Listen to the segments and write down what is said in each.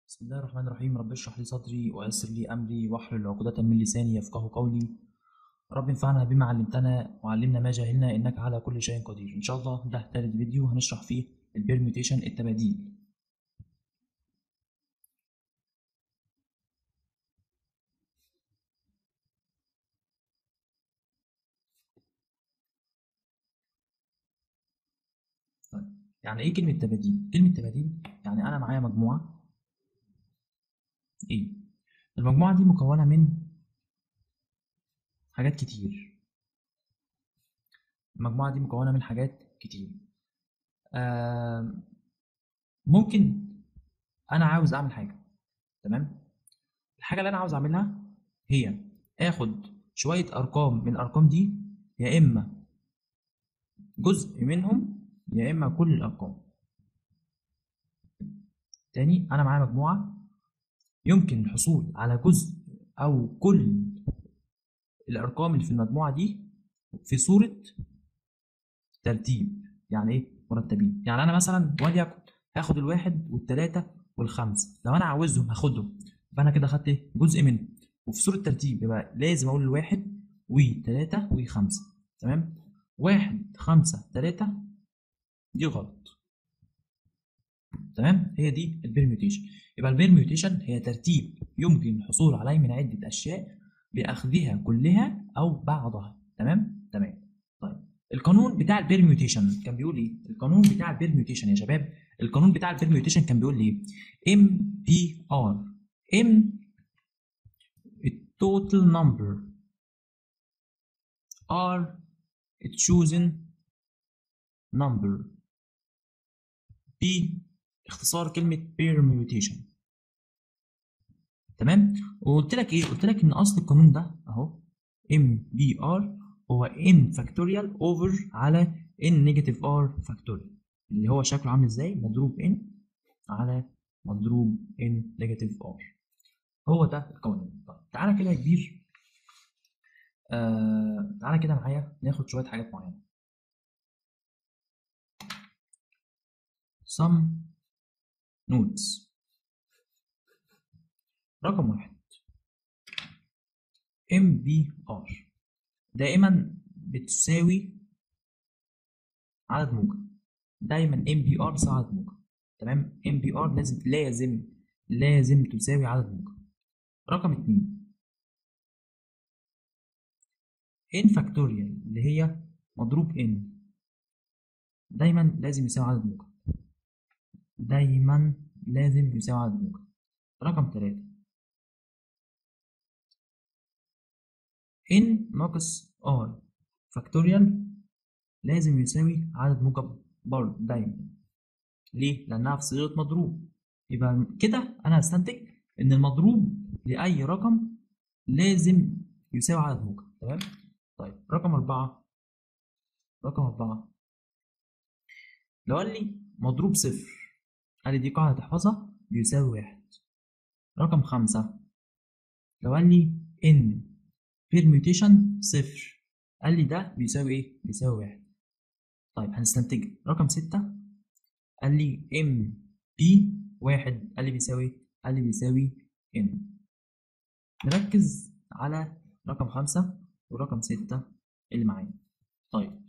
بسم الله الرحمن الرحيم رب اشرح لي صدري ويسر لي أمري واحلل عقدة من لساني يفقه قولي رب انفعنا بما علمتنا وعلمنا ما جهلنا إنك على كل شيء قدير إن شاء الله ده تالت فيديو هنشرح فيه البيرميوتيشن التباديل طيب يعني ايه كلمة تباديل؟ كلمة تباديل يعني أنا معايا مجموعة ايه المجموعة دي مكونة من حاجات كتير المجموعة دي مكونة من حاجات كتير آه ممكن أنا عاوز أعمل حاجة تمام الحاجة اللي أنا عاوز أعملها هي آخد شوية أرقام من الأرقام دي يا إما جزء منهم يا إما كل الأرقام تاني أنا معايا مجموعة يمكن الحصول على جزء أو كل الأرقام اللي في المجموعة دي في صورة ترتيب يعني إيه مرتبين يعني أنا مثلا وليكن هاخد الواحد والتلاتة والخمسة لو أنا عاوزهم هاخدهم يبقى أنا كده خدت إيه جزء منهم وفي صورة ترتيب يبقى لازم أقول الواحد وتلاتة وخمسة تمام واحد خمسة تلاتة دي غلط تمام هي دي البيرميوتيشن يبقى البيرميوتيشن هي ترتيب يمكن الحصول عليه من عدة أشياء بأخذها كلها أو بعضها تمام تمام طيب القانون بتاع البيرميوتيشن كان بيقول ايه القانون بتاع البيرميوتيشن يا شباب القانون بتاع البيرميوتيشن كان بيقول ايه ام بي ار ام التوتال نمبر ار chosen number بي اختصار كلمة permutation تمام وقلت لك ايه قلت لك ان اصل القانون ده اهو ام بي ار هو n فاكتوريال اوفر على n نيجاتيف ار فاكتوريال اللي هو شكله عامل ازاي مضروب n على مضروب n نيجاتيف ار هو ده القانون طيب تعالى كده يا كبير آه تعالى كده معايا ناخد شويه حاجات معينه some notes رقم واحد ام بي ار دائما بتساوي عدد موجب دايما ام بي ار تساوي عدد موجب تمام ام بي ار لازم لازم لازم تساوي عدد موجب رقم اتنين n فاكتوريال اللي هي مضروب n دايما لازم يساوي عدد موجب دايما لازم يساوي عدد موجب رقم تلاتة n ناقص r فاكتوريال لازم يساوي عدد موجب برضه دايما ليه؟ لأنها في صيغة مضروب يبقى كده أنا هستنتج إن المضروب لأي رقم لازم يساوي عدد موجب تمام؟ طيب رقم أربعة رقم أربعة لو قال لي مضروب صفر قال لي دي قاعدة تحفظها بيساوي واحد رقم خمسة لو قال لي إن permutation صفر قال لي ده بيساوي إيه؟ بيساوي واحد طيب هنستنتج رقم ستة قال لي ام بي واحد قال لي بيساوي قال لي بيساوي ان نركز على رقم خمسة ورقم ستة اللي معايا طيب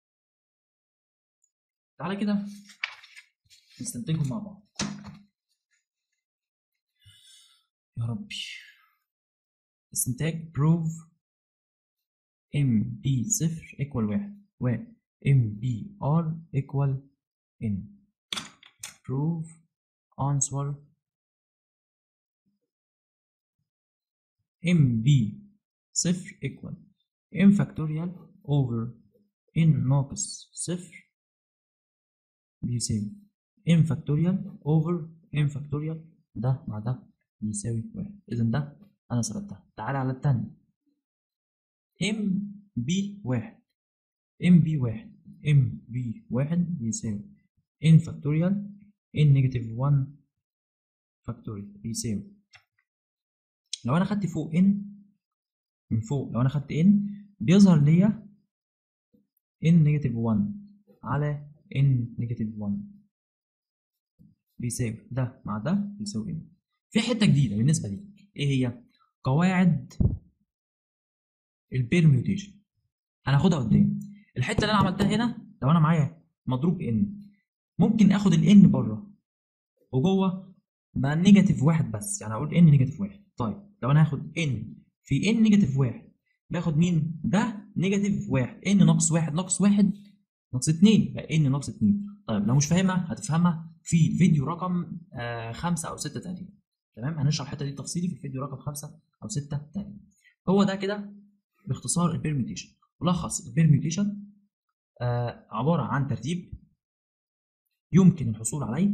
تعالى كده نستنتجهم مع بعض يا ربي استنتاج prove ام بي صفر equal واحد و ام بي ار equal n prove answer ام بي صفر equal m factorial over n ناقص صفر بيساوي m factorial over m factorial ده مع ده بيساوي واحد إذا ده أنا ثبتها تعالى على التاني m b واحد m b واحد m b واحد بيساوي n factorial n negative 1 factorial بيساوي لو أنا خدت فوق n من فوق لو أنا خدت n بيظهر ليا n negative 1 على n negative 1 بيساوي ده مع ده بيساوي n في حته جديده بالنسبه لي ايه هي قواعد البيرميوتيشن هناخدها قدام الحته اللي انا عملتها هنا لو انا معايا مضروب ان ممكن اخد الان بره وجوه بقى نيجاتيف واحد بس يعني اقول ان نيجاتيف واحد طيب لو انا هاخد ان في ان نيجاتيف واحد باخد مين ده نيجاتيف واحد ان ناقص واحد ناقص واحد ناقص اتنين يبقى ان ناقص اتنين طيب لو مش فاهمها هتفهمها في الفيديو رقم آه خمسة او ستة تقريبا تمام هنشرح الحته دي تفصيلي في الفيديو رقم خمسة او ستة تقريبا هو ده كده باختصار البيرميتيشن ملخص البيرميتيشن آه عباره عن ترتيب يمكن الحصول عليه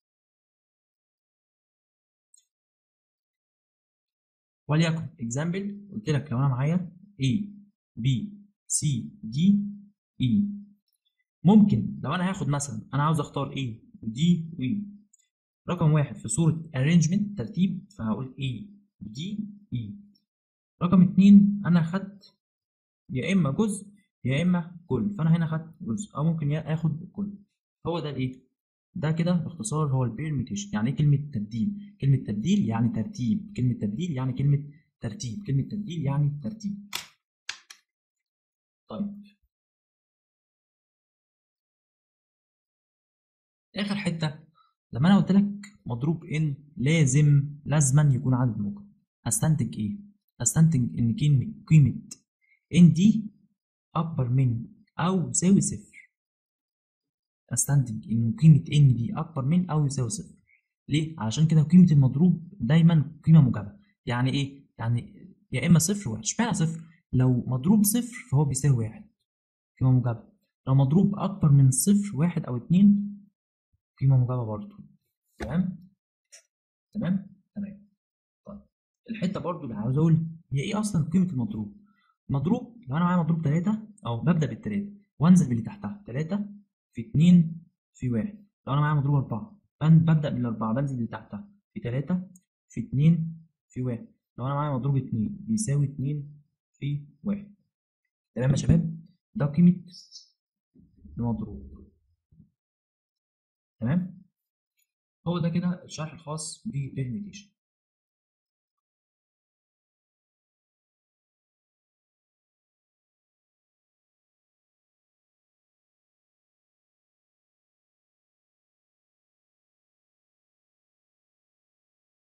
وليكن اكزامبل قلت لك لو انا معايا A B C D E ممكن لو انا هاخد مثلا انا عاوز اختار A D و E رقم واحد في صورة arrangement ترتيب فهقول A D E رقم اتنين انا خدت يا اما جزء يا اما كل فانا هنا خدت جزء او ممكن اخد الكل هو ده الايه ده كده باختصار هو البيرميتيشن يعني ايه كلمه تبديل كلمه تبديل يعني ترتيب كلمه تبديل يعني كلمه ترتيب كلمه تبديل يعني ترتيب طيب اخر حته لما انا قلت لك مضروب ان لازم لازما يكون عدد موجب استنتج ايه استنتج ان كلمه قيمه ان دي اكبر من او يساوي صفر استنتج ان قيمه ان دي اكبر من او يساوي صفر ليه علشان كده قيمه المضروب دايما قيمه موجبه يعني ايه يعني يا اما صفر واحد اشمعنى صفر لو مضروب صفر فهو بيساوي واحد قيمه موجبه لو مضروب اكبر من صفر واحد او اتنين قيمه موجبه برضه تمام تمام تمام طيب الحته برضه اللي عاوز اقول هي ايه اصلا قيمه المضروب مضروب لو انا معايا مضروب 3 او ببدا بالتلاته وانزل باللي تحتها 3 في 2 في 1 لو انا معايا مضروب 4 ببدا بالاربعه بنزل اللي تحتها في 3 في 2 في 1 لو انا معايا مضروب 2 بيساوي 2 في 1 تمام يا شباب ده قيمه المضروب تمام هو ده كده الشرح الخاص بالبيرميتيشن